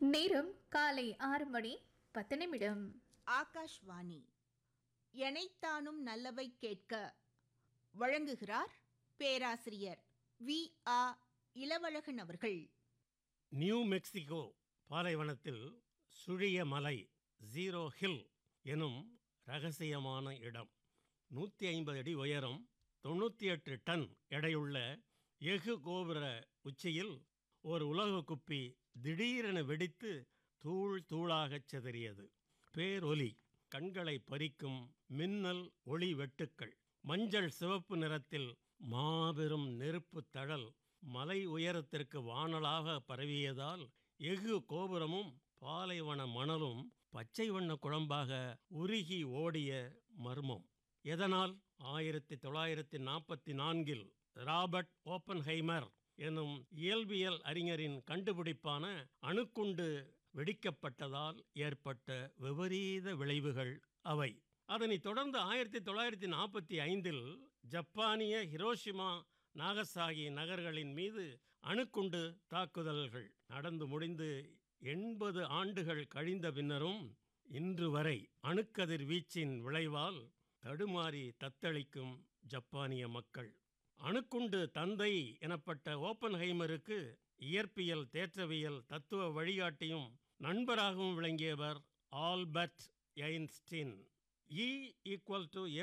நேரம் காலை ஆறு மணி பத்து நிமிடம் ஆகாஷ்வாணி எனைத்தானும் நல்லவை கேட்க வழங்குகிறார் பேராசிரியர் வி ஆ இளவழகன் அவர்கள் நியூ மெக்சிகோ பாலைவனத்தில் சுழிய மலை ஜீரோ ஹில் எனும் ரகசியமான இடம் நூற்றி ஐம்பது அடி உயரம் தொண்ணூற்றி எட்டு டன் எடையுள்ள எஃகு கோபுர உச்சியில் ஒரு உலக குப்பி திடீரென வெடித்து தூள் தூளாகச் சிதறியது பேரொலி கண்களை பறிக்கும் மின்னல் ஒளி வெட்டுக்கள் மஞ்சள் சிவப்பு நிறத்தில் மாபெரும் நெருப்பு தழல் மலை உயரத்திற்கு வானலாக பரவியதால் எஃகு கோபுரமும் பாலைவன மணலும் பச்சை வண்ண குழம்பாக உருகி ஓடிய மர்மம் எதனால் ஆயிரத்தி தொள்ளாயிரத்தி நாற்பத்தி நான்கில் ராபர்ட் ஓப்பன்ஹைமர் எனும் இயல்பியல் அறிஞரின் கண்டுபிடிப்பான அணுக்குண்டு வெடிக்கப்பட்டதால் ஏற்பட்ட விபரீத விளைவுகள் அவை அதனைத் தொடர்ந்து ஆயிரத்தி தொள்ளாயிரத்தி நாற்பத்தி ஐந்தில் ஜப்பானிய ஹிரோஷிமா நாகசாகி நகர்களின் மீது அணுக்குண்டு தாக்குதல்கள் நடந்து முடிந்து எண்பது ஆண்டுகள் கழிந்த பின்னரும் இன்று வரை அணுக்கதிர் வீச்சின் விளைவால் தடுமாறி தத்தளிக்கும் ஜப்பானிய மக்கள் அணுக்குண்டு தந்தை எனப்பட்ட ஓப்பன்ஹைமருக்கு இயற்பியல் தேற்றவியல் தத்துவ வழிகாட்டியும் நண்பராகவும் விளங்கியவர் Albert Einstein E equal to